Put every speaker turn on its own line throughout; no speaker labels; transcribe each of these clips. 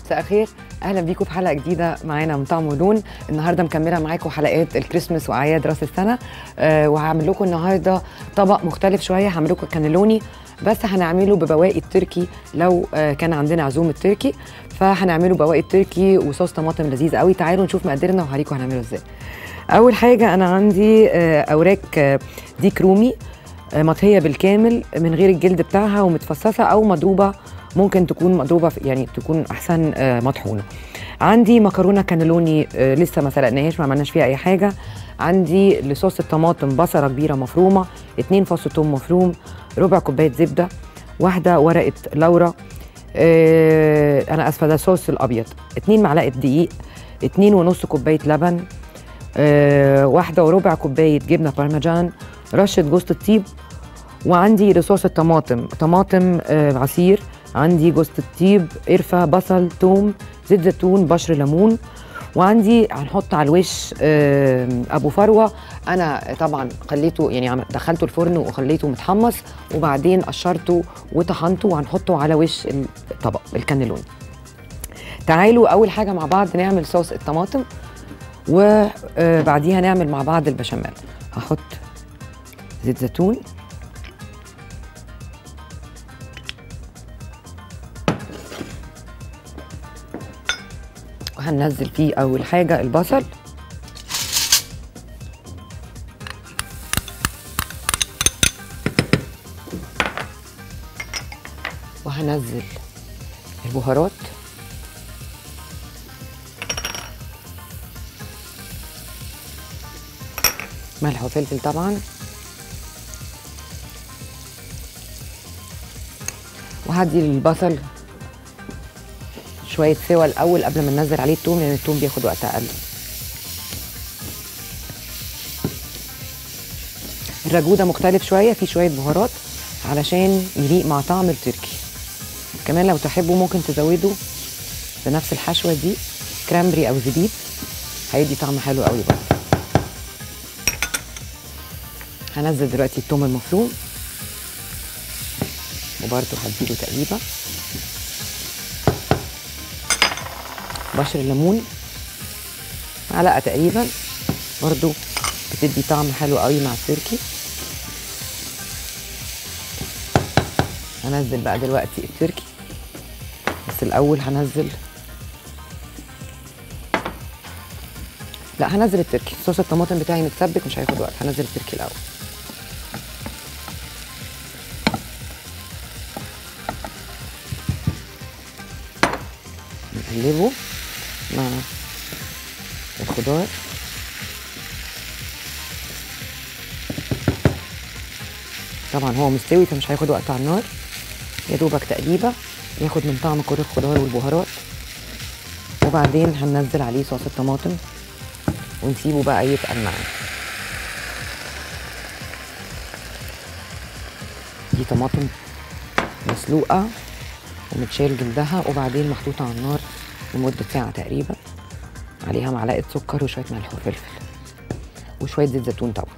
مساء الخير اهلا بيكم في حلقه جديده معانا من طعم ولون النهارده مكمله معاكم حلقات الكريسماس واعياد راس السنه أه وهعمل لكم النهارده طبق مختلف شويه هعمل لكم كانيلوني بس هنعمله ببواقي التركي لو أه كان عندنا عزومه تركي فهنعمله بواقي التركي وصوص طماطم لذيذ قوي تعالوا نشوف مقاديرنا وهوريكم هنعمله ازاي اول حاجه انا عندي أه اوراق أه ديك رومي أه مطهيه بالكامل من غير الجلد بتاعها ومتفصصه او مضروبه ممكن تكون مضروبه في- يعني تكون احسن آه، مطحونه عندي مكرونه كانيلوني آه، لسه ما سلقناهاش ما عملناش فيها اي حاجه عندي لصوص الطماطم بصله كبيره مفرومه اتنين فص ثوم مفروم ربع كوبايه زبده واحده ورقه لورا آه، انا اسفه ده صوص الابيض اتنين معلقه دقيق اتنين ونص كوبايه لبن آه، واحده وربع كوبايه جبنه بارميجان رشه جوز الطيب وعندي رصاص الطماطم طماطم آه، عصير عندي جوز الطيب قرفه بصل توم زيت زيتون بشر ليمون وعندي هنحط على الوش آه، ابو فروه انا طبعا خليته يعني عم- دخلته الفرن وخليته متحمص وبعدين قشرته وطحنته وهنحطه على وش الطبق الكانيلوني تعالوا اول حاجه مع بعض نعمل صوص الطماطم وبعديها نعمل مع بعض البشاميل هحط زيت زيتون وهننزل فيه اول حاجه البصل وهنزل البهارات ملح وفلفل طبعا وهدي البصل شويه سوا الاول قبل ما ننزل عليه التوم لان التوم بياخد وقت اقل الراجو ده مختلف شويه فيه شويه بهارات علشان يليق مع طعم التركي كمان لو تحبوا ممكن تزودوا بنفس الحشوه دي كرامبري او زبيب هيدي طعم حلو قوي برضه هنزل دلوقتي التوم المفروم وبرضه هديله تقليبه بشر الليمون معلقه تقريبا برضو بتدي طعم حلو قوي مع التركي هنزل بقى دلوقتي التركي بس الاول هنزل لا هنزل التركي صوص الطماطم بتاعي متسبك مش هياخد وقت هنزل التركي الاول نقلبه مع الخضار طبعا هو مستوي فمش هياخد وقت على النار يا دوبك تقليبه ياخد من طعم كل الخضار والبهارات وبعدين هننزل عليه صوص الطماطم ونسيبه بقى يتقل معاه دي طماطم مسلوقه ومتشال جلدها وبعدين محطوطة على النار لمدة ساعة تقريبا عليها معلقة سكر وشوية ملح وفلفل وشوية زيت زيتون طبعا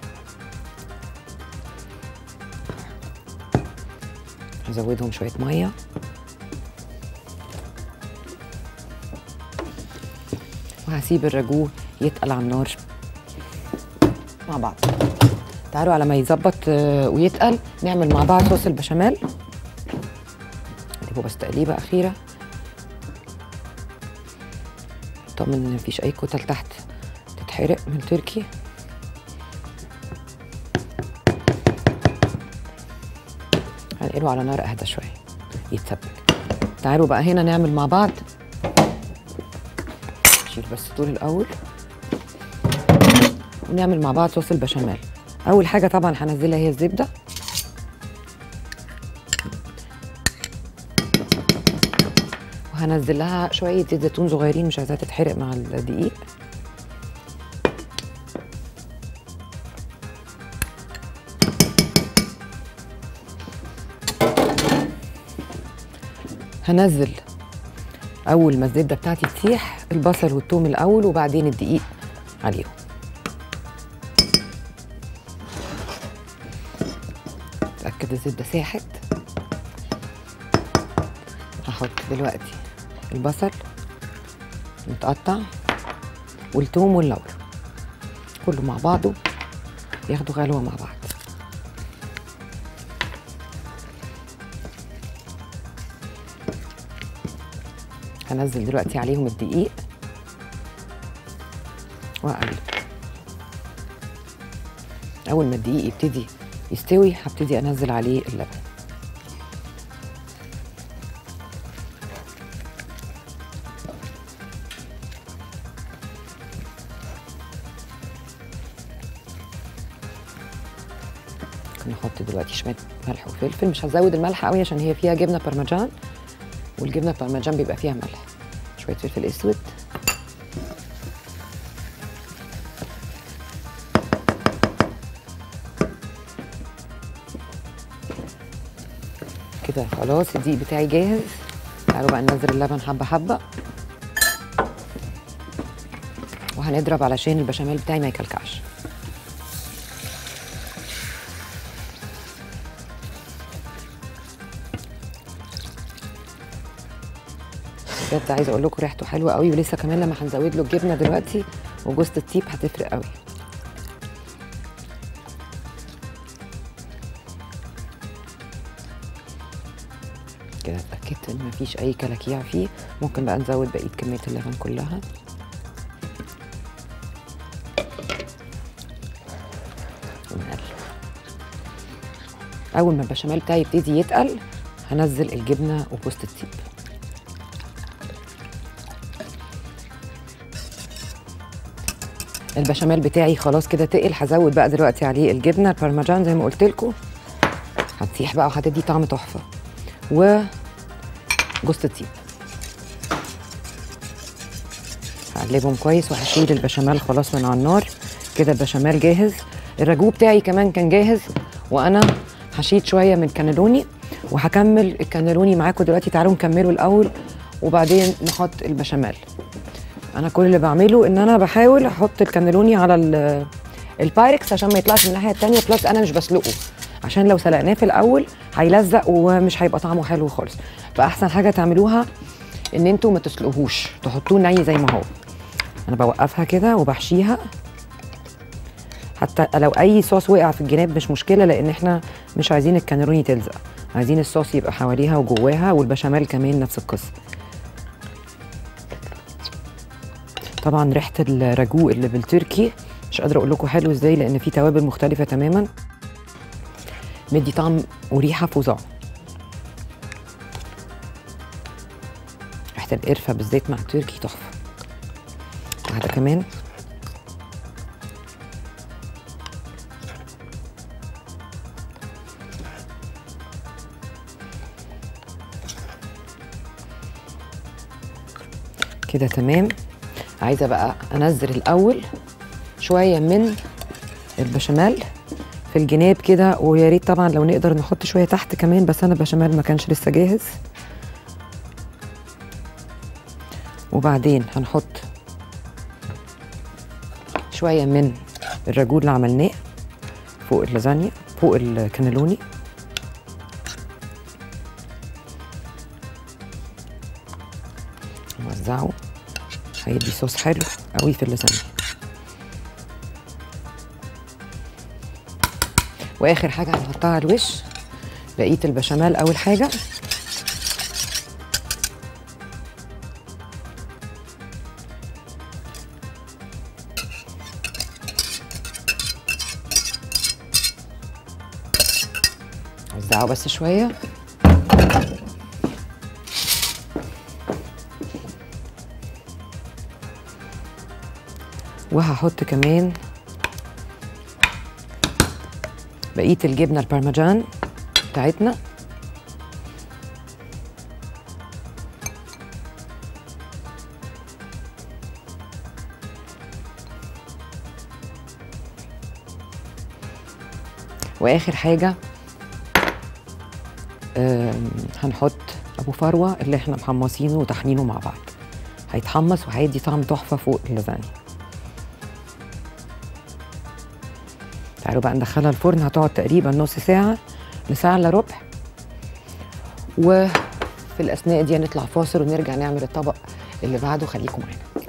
هزودهم شوية مية وهسيب الراجو يتقل على النار مع بعض تعالوا على ما يظبط آه، ويتقل نعمل مع بعض صوص البشاميل نجيبه بس تقليبه اخيره طمن ان مفيش اي كتل تحت تتحرق من التركي هنقله على نار اهدى شويه يتسبك تعالوا بقى هنا نعمل مع بعض نشيل بس الطول الاول ونعمل مع بعض صوص البشاميل اول حاجه طبعا هنزلها هي الزبده وهنزل لها شويه زيت زيتون صغيرين مش عايزاها تتحرق مع الدقيق هنزل اول ما الزبده بتاعتي تسيح البصل والثوم الاول وبعدين الدقيق عليهم اتاكد الزبده ساحت هحط دلوقتي البصل متقطع والثوم واللورا كله مع بعضه ياخدوا غلوه مع بعض هنزل دلوقتي عليهم الدقيق واقلب اول ما الدقيق يبتدي يستوي هبتدي انزل عليه اللبن ممكن نحط دلوقتي شويه ملح وفلفل مش هزود الملح قوي عشان هي فيها جبنه بارميجان والجبنه بارميجان بيبقى فيها ملح شويه فلفل اسود كده خلاص الدقيق بتاعي جاهز تعالوا بقى ننزل اللبن حبه حبه وهنضرب علشان البشاميل بتاعي ما يكلكعش بجد عايزه اقول لكم ريحته حلوه قوي ولسه كمان لما هنزود له الجبنه دلوقتي وجوزة الطيب هتفرق قوي كده اتاكدت ان مفيش اي كلاكيع فيه ممكن بقى نزود بقيه كميه اللبن كلها ونقلب اول ما البشاميل بتاعي يبتدي يتقل هنزل الجبنه وجوزة الطيب البشاميل بتاعي خلاص كده تقل هزود بقى دلوقتي عليه الجبنه البارميجان زي ما قلت لكم هتسيح بقى وهتدي طعم تحفه و جوز الطيب هقلبهم كويس وهشيل البشاميل خلاص من على النار كده البشاميل جاهز الراجو بتاعي كمان كان جاهز وانا هشيل شويه من كانيلوني وهكمل الكانيلوني معاكم دلوقتي تعالوا نكمله الاول وبعدين نحط البشاميل انا كل اللي بعمله ان انا بحاول احط الكانيلوني على ال- البايركس عشان ما يطلعش من الناحيه التانية بلس انا مش بسلقه عشان لو سلقناه في الاول هيلزق ومش هيبقى طعمه حلو خالص فاحسن حاجه تعملوها ان انتوا ما تسلقوهوش تحطوه ني زي ما هو انا بوقفها كده وبحشيها حتى لو اي صوص وقع في الجناب مش مشكله لان احنا مش عايزين الكانيلوني تلزق عايزين الصوص يبقى حواليها وجواها والبشاميل كمان نفس القصه طبعا ريحه الراجو اللي بالتركي مش قادره اقول لكم حلو ازاي لان في توابل مختلفه تماما مدي طعم وريحه فظاع ريحه القرفه بالذات مع التركي تحفه واحده كمان كده تمام عايزه بقى انزل الاول شويه من البشاميل في الجناب كده ويا ريت طبعا لو نقدر نحط شويه تحت كمان بس انا البشاميل ما كانش لسه جاهز وبعدين هنحط شويه من الراجول اللي عملناه فوق اللازانيا فوق الكانيلوني نوزعه هيدي صوص حلو قوي في اللازانيا واخر حاجه هنحطها على الوش بقيه البشاميل اول حاجه وزعه بس شويه وهحط كمان بقيه الجبنه البارميجان بتاعتنا واخر حاجه آم، هنحط ابو فروه اللي احنا محمصينه وطحنينه مع بعض هيتحمص وهيدي طعم تحفه فوق اللازانيا تعالوا بقى ندخلها الفرن هتقعد تقريبا نص ساعة لساعة الا ربع وفي الأثناء دي هنطلع فاصل ونرجع نعمل الطبق اللي بعده خليكم معانا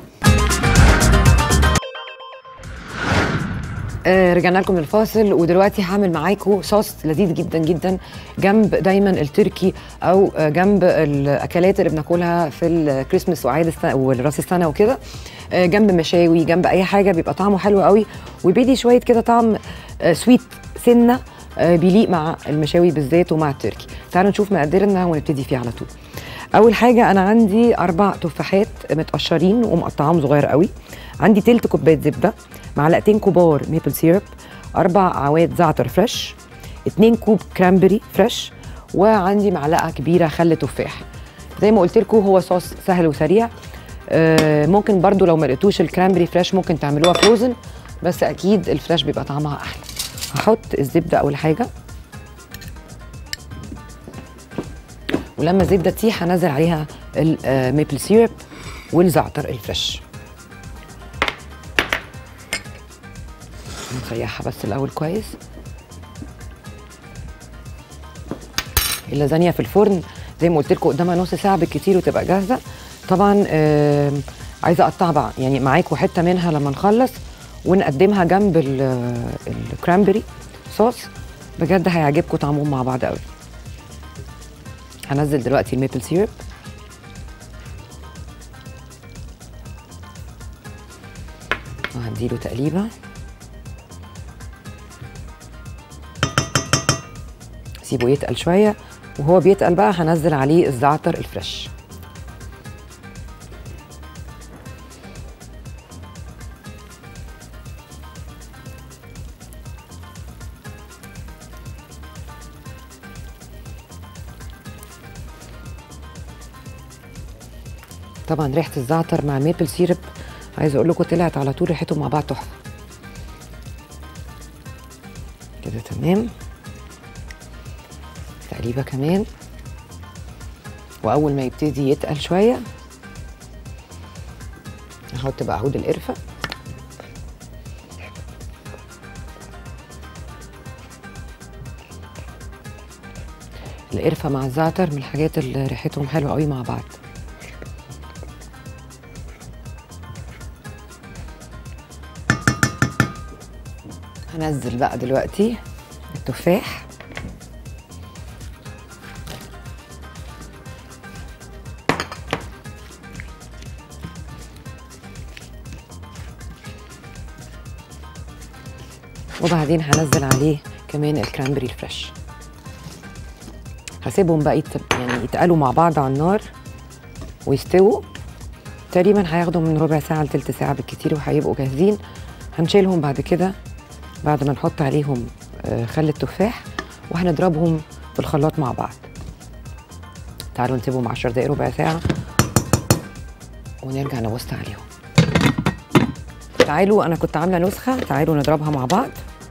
آه رجعنا لكم من الفاصل ودلوقتي هعمل معاكم صوص لذيذ جدا جدا جنب دايما التركي او آه جنب الاكلات اللي بناكلها في الكريسماس وعيد السنه وراس السنه وكده آه جنب مشاوي جنب اي حاجه بيبقى طعمه حلو قوي وبيدي شويه كده طعم آه سويت سنه آه بيليق مع المشاوي بالذات ومع التركي تعالوا نشوف مقاديرنا ونبتدي فيه على طول اول حاجه انا عندي اربع تفاحات متقشرين ومقطعاهم صغير قوي عندي تلت كوبايه زبده معلقتين كبار ميبل سيرب اربع عواد زعتر فريش اتنين كوب كرامبري فريش وعندي معلقه كبيره خل تفاح زي ما قلت لكم هو صوص سهل وسريع آه ممكن برضو لو ما لقيتوش الكرامبري فريش ممكن تعملوها فروزن بس اكيد الفريش بيبقى طعمها احلى هحط الزبده اول حاجه ولما الزبده تسيح هنزل عليها الميبل سيرب والزعتر الفريش نسيحها بس الاول كويس اللازانيا في الفرن زي ما قلت لكم قدامها نص ساعه بالكتير وتبقى جاهزه طبعا آه عايزه اقطعها بقى يعني معاكم حته منها لما نخلص ونقدمها جنب الكرامبري صوص بجد هيعجبكم طعمهم مع بعض قوي هنزل دلوقتي الميبل سيرب وهديله تقليبه سيبه يتقل شويه وهو بيتقل بقى هنزل عليه الزعتر الفريش طبعا ريحه الزعتر مع الميبل سيرب عايزه اقول لكم طلعت على طول ريحتهم مع بعض تحفه كده تمام تقريبا كمان واول ما يبتدي يتقل شويه هحط بقى عود القرفه القرفه مع الزعتر من الحاجات اللي ريحتهم حلوه قوي مع بعض هنزل بقى دلوقتي التفاح وبعدين هنزل عليه كمان الكرامبري الفريش هسيبهم بقى يت... يعني يتقلوا مع بعض على النار ويستووا تقريبا هياخدوا من ربع ساعه لتلت ساعه بالكتير وهيبقوا جاهزين هنشيلهم بعد كده بعد ما نحط عليهم خل التفاح وهنضربهم في الخلاط مع بعض تعالوا نسيبهم 10 دقايق ربع ساعه ونرجع نبص عليهم تعالوا انا كنت عامله نسخه تعالوا نضربها مع بعض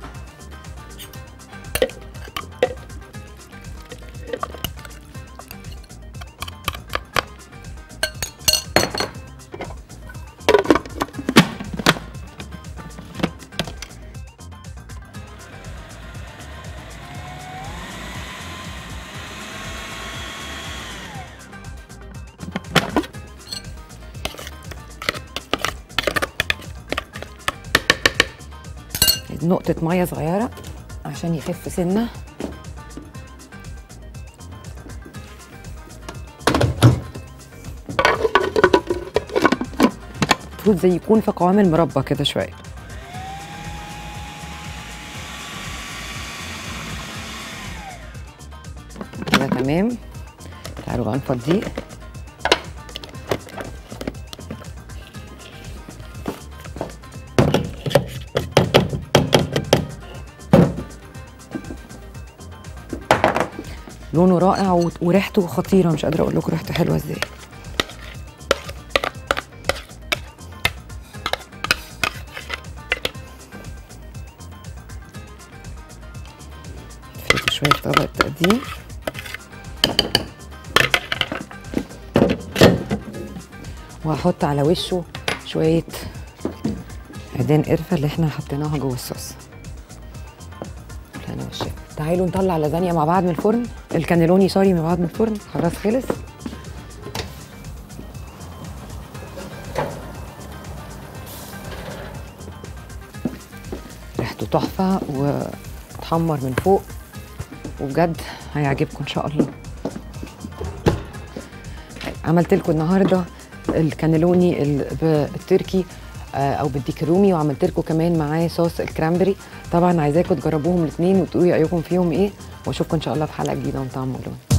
نقطة مية صغيرة عشان يخف سنة المفروض زي يكون في قوام المربى كده شوية كده تمام تعالوا بقى نفضيه لونه رائع وريحته خطيره مش قادره اقول لكم ريحته حلوه ازاي نفرده شويه في طبق التقديم وهحط على وشه شويه عيدان قرفه اللي احنا حطيناها جوه الصوص انا والشيف تعالوا نطلع لازانيا مع بعض من الفرن الكانيلوني سوري من بعض من الفرن خلاص خلص ريحته تحفه وتحمر من فوق وبجد هيعجبكم ان شاء الله عملت لكم النهارده الكانيلوني ال- بالتركي آه، او بالديك الرومي وعملت لكم كمان معاه صوص الكرامبري طبعا عايزاكم تجربوهم الاثنين وتقولوا رايكم فيهم ايه واشوفكم ان شاء الله في حلقه جديده من طعم ولون